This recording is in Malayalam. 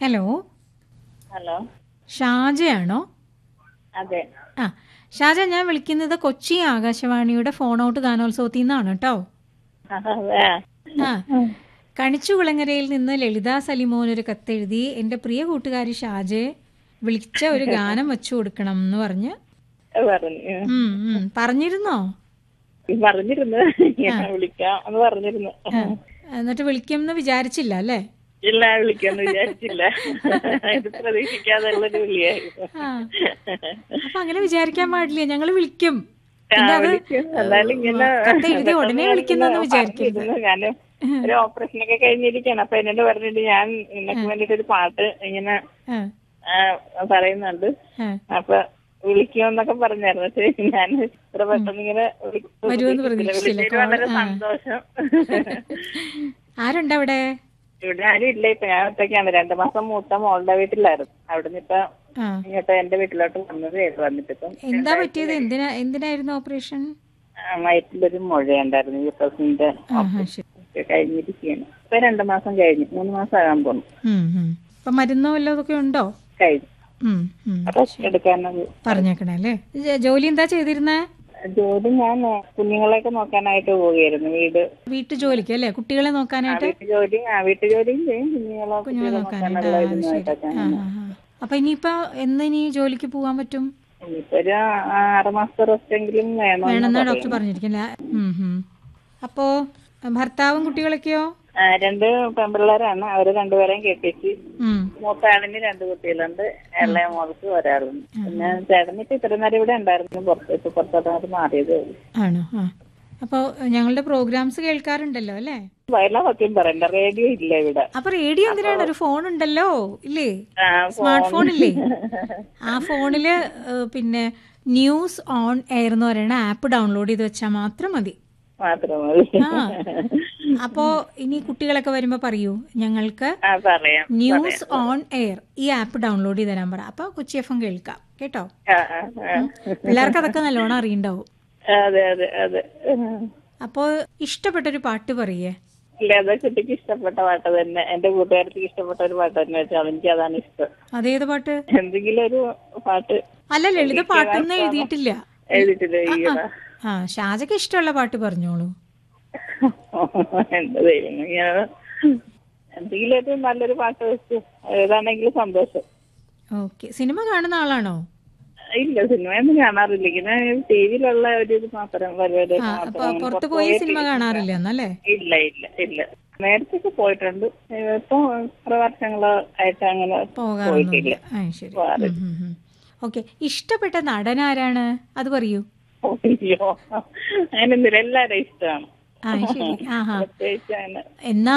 ഹലോ ഹലോ ഷാജയാണോ അതെ ആ ഷാജ ഞാൻ വിളിക്കുന്നത് കൊച്ചി ആകാശവാണിയുടെ ഫോൺ ഔട്ട് ഗാനോത്സവത്തിൽ നിന്നാണ് കേട്ടോ അതെ ആ കണിച്ചുകുളങ്ങരയിൽ നിന്ന് ലളിത സലിമോൻ ഒരു കത്തെഴുതി എൻ്റെ പ്രിയ കൂട്ടുകാരി ഷാജയെ വിളിച്ച ഒരു ഗാനം വെച്ചു കൊടുക്കണം എന്ന് പറഞ്ഞ് പറഞ്ഞു ഉം, ഉം. പറഞ്ഞിരുന്നോ പറഞ്ഞിരുന്നു ഞാൻ വിളിക്കാം എന്ന് പറഞ്ഞിരുന്നു ആ, എന്നിട്ട് വിളിക്കുമെന്ന് വിചാരിച്ചില്ല അല്ലേ ഇല്ല വിളിക്കാന്ന് വിചാരിച്ചില്ല ഇത് പ്രതീക്ഷിക്കാതെ ഉള്ളൊരു വിളിയായിരുന്നു ആ അപ്പൊ അങ്ങനെ വിചാരിക്കാൻ പാടില്ല ഞങ്ങൾ വിളിക്കും ആ, എന്താ അത് വിളിക്കും. എന്നാലും ഇങ്ങനെ കത്തെഴുതി ഉടനെ വിളിക്കുന്നെന്ന് വിചാരിക്കരുത് പറഞ്ഞിരുന്നു. ഞാന് ഒരു ഓപ്പറേഷൻ ഒക്കെ കഴിഞ്ഞിരിക്കാണ് അപ്പൊ എന്നോട് പറഞ്ഞിട്ട് ഞാൻ നിനക്ക് വേണ്ടിട്ട് ഒരു പാട്ട് ഇങ്ങനെ ആ, ആ, പറയുന്നുണ്ട് ആ. അപ്പൊ വിളിക്കുമെന്നൊക്കെ പറഞ്ഞായിരുന്നു പക്ഷെ ഞാൻ ഇത്ര പെട്ടെന്ന് ഇങ്ങനെ വിളി- വരുമെന്ന് പ്രതീക്ഷിച്ചില്ല. പ്രതീക്ഷിച്ചില്ല. വിളിച്ചതിൽ വളരെ ആ. സന്തോഷം ആരുണ്ട് അവിടെ ഇവിടെ ആരും ഇല്ല ഇപ്പൊ ഞാൻ ഒറ്റയ്ക്കാണ് രണ്ടു മാസം മൂത്ത മോളുടെ വീട്ടിലായിരുന്നു അവിടുന്ന് ഇപ്പൊ ആ ഇങ്ങോട്ട് എന്റെ വീട്ടിലോട്ട് വന്നതേ ഉള്ളൂ വന്നിട്ടിപ്പം എന്താ പറ്റിയത് എന്തിനാ എന്തിനായിരുന്നു ഓപ്പറേഷൻ ആ, വയറ്റിലൊരു മുഴയുണ്ടായിരുന്നു യൂട്രസിന്റെ ആഹാ ശരി ഒക്കെ കഴിഞ്ഞിരിക്കുകയാണ് ഇപ്പൊ രണ്ടു മാസം കഴിഞ്ഞു മൂന്ന് മാസം ആകാൻ പോണു ഉം, ഉം. അപ്പൊ മരുന്നോ വല്ലതൊക്കെ ഉണ്ടോ കഴിഞ്ഞു ഉം, ഉം. റെസ്റ്റ് എടുക്കാനത് പറഞ്ഞേക്കണേ അല്ലേ ജ- ജോലി എന്താ ചെയ്തിരുന്നേ ജോലി ഞാൻ കുഞ്ഞുങ്ങളെയൊക്കെ നോക്കാനായിട്ട് പോവുകയായിരുന്നു വീട് വീട്ടു ജോലിക്ക് അല്ലേ കുട്ടികളെ ആ, നോക്കാനായിട്ട് വീട്ടു ജോലി ആ വീട്ടു ജോലിയും ചെയ്യും കുഞ്ഞുങ്ങളെ കുഞ്ഞുങ്ങളെ കുട്ടികളെ നോക്കാനായിട്ട് നോക്കാനുള്ള ആ, അത് ശരി ഇതിനായിട്ടൊക്കെ ആ, ആ, ആ. അപ്പൊ ഇനിയിപ്പോ എന്ന് ഇനി ജോലിക്ക് പോകാൻ പറ്റും ഇനിയിപ്പോ ഒരു ആറ് മാസത്തെ റെസ്റ്റ് എങ്കിലും വേണം വേണമെന്നാ ഡോക്ടർ പറഞ്ഞിരിക്കില്ല അപ്പോ ഭർത്താവും കുട്ടികളൊക്കെയോ ആ, രണ്ട് പെൺപിള്ളേരാണ് അവര് രണ്ടുപേരെയും കെട്ടിച്ച് ഉം. മൂത്ത ആളിന് രണ്ട് കുട്ടികളുണ്ട് ഇളയ മോൾക്ക് ഒരാളുണ്ട് പിന്നെ ചേട്ടനിട്ട് ഇത്ര നേരം ഇവിടെ ഉണ്ടായിരുന്നു പുറത്ത് ഇപ്പൊ പുറത്തോട്ട് മാറിയതേ ഉള്ളൂ ആണോ ആ അപ്പോ ഞങ്ങളുടെ പ്രോഗ്രാംസ് കേൾക്കാറുണ്ടല്ലോ അല്ലേ വയലാ സത്യം പറയണ്ട റേഡിയോ ഇല്ല ഇവിടെ അപ്പൊ റേഡിയോ എന്തിനാണ് ഒരു ഫോൺ ഉണ്ടല്ലോ ഇല്ലേ ആ, സ്മാർട്ട് ഫോൺ ഇല്ലേ ആ ഫോണില് ഏഹ്, പിന്നെ ന്യൂസ് ഓൺ എയർ എന്ന് പറയുന്ന ആപ്പ് ഡൗൺലോഡ് ചെയ്ത് വെച്ചാൽ മാത്രം മതി മാത്രം മതി ആ അപ്പോ ഇനി കുട്ടികളൊക്കെ വരുമ്പോ പറയൂ ഞങ്ങൾക്ക് ആ പറയാം ന്യൂസ് ഓൺ എയർ ഈ ആപ്പ് ഡൗൺലോഡ് ചെയ്ത് തരാൻ പറ അപ്പൊ കൊച്ചി എഫ് എം കേൾക്കാം കേട്ടോ ആ, ആ, ആ. പിള്ളേർക്ക് അതൊക്കെ നല്ലോണം അറിയണ്ടാവും അതെ അതെ അതെ അപ്പോ ഇഷ്ടപ്പെട്ടൊരു പാട്ട് പറയേ ഇല്ല അത് കുട്ടിക്ക് ഇഷ്ടപ്പെട്ട പാട്ട് തന്നെ എന്റെ കൂട്ടുകാർക്ക് ഇഷ്ടപ്പെട്ട ഒരു പാട്ട് തന്നെ വെച്ചാൽ എനിക്ക് അതാണ് ഇഷ്ടം അതേത് പാട്ട് എന്തെങ്കിലും ഒരു പാട്ട് അല്ല ലളിത പാട്ടൊന്നും എഴുതിയിട്ടില്ല എഴുതിട്ടില്ല ഈയിടെ ആ ഷാജക്ക് ഇഷ്ടമുള്ള പാട്ട് പറഞ്ഞോളൂ എന്റെ ദൈവം ഇങ്ങനെ എന്തെങ്കിലും ഒരു നല്ലൊരു പാട്ട് വെച്ച് ഏതാണെങ്കിലും സന്തോഷം ഓക്കെ സിനിമ കാണുന്ന ആളാണോ ഇല്ല സിനിമയൊന്നും കാണാറില്ല ഇങ്ങനെ ടി വിയിലുള്ള ഒരു ഇത് മാത്രം പരിപാടി ആ അപ്പൊ പുറത്ത് പോയി സിനിമ കാണാറില്ല എന്നല്ലേ ഇല്ല ഇല്ല ഇല്ല നേരത്തെ പോയിട്ടുണ്ട് ഇപ്പൊ കുറെ വർഷങ്ങളായിട്ട് അങ്ങനെ പോകാറൊന്നുമില്ല ആ ശരി ഓക്കെ ഇഷ്ടപ്പെട്ട നടനാരാണ് അത് പറയൂ അയ്യോ അങ്ങനെയൊന്നുമില്ല എല്ലാവരും ഇഷ്ടമാണ് ആ ശരി ആഹാ പ്രത്യേകിച്ച് അങ്ങനെ എന്നാ